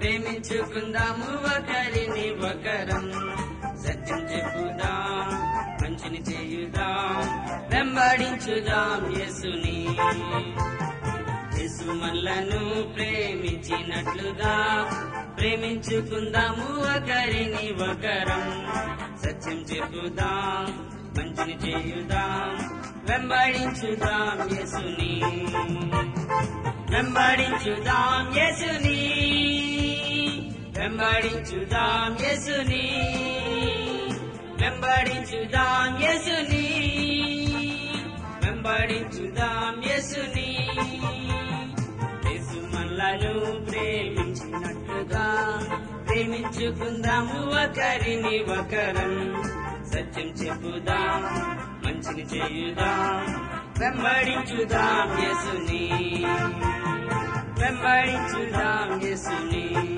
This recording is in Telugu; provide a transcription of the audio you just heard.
ప్రేమించుకుందాము ఒకరిని ఒకరం సత్యం చెప్పుదాం మంచిని చేయుదాం వెంబడించుదాం యేసుని యేసు మనలను ప్రేమించినట్లుగా ప్రేమించుకుందాము ఒకరిని ఒకరం సత్యం చెప్పుదాం మంచిని చేయుదాం వెంబడించుదాం యేసుని వెంబడించుదాం యేసుని వెంబడించుదాం యేసుని వెంబడించుదాం యేసుని వెంబడించుదాం యేసుని యేసు మనలను ప్రేమించినట్టుగా ప్రేమించుకుందాము ఒకరిని ఒకరం సత్యం చెప్పుదాం మంచిని చేయుదాం వెంబడించుదాం యేసుని వెంబడించుదాం యేసుని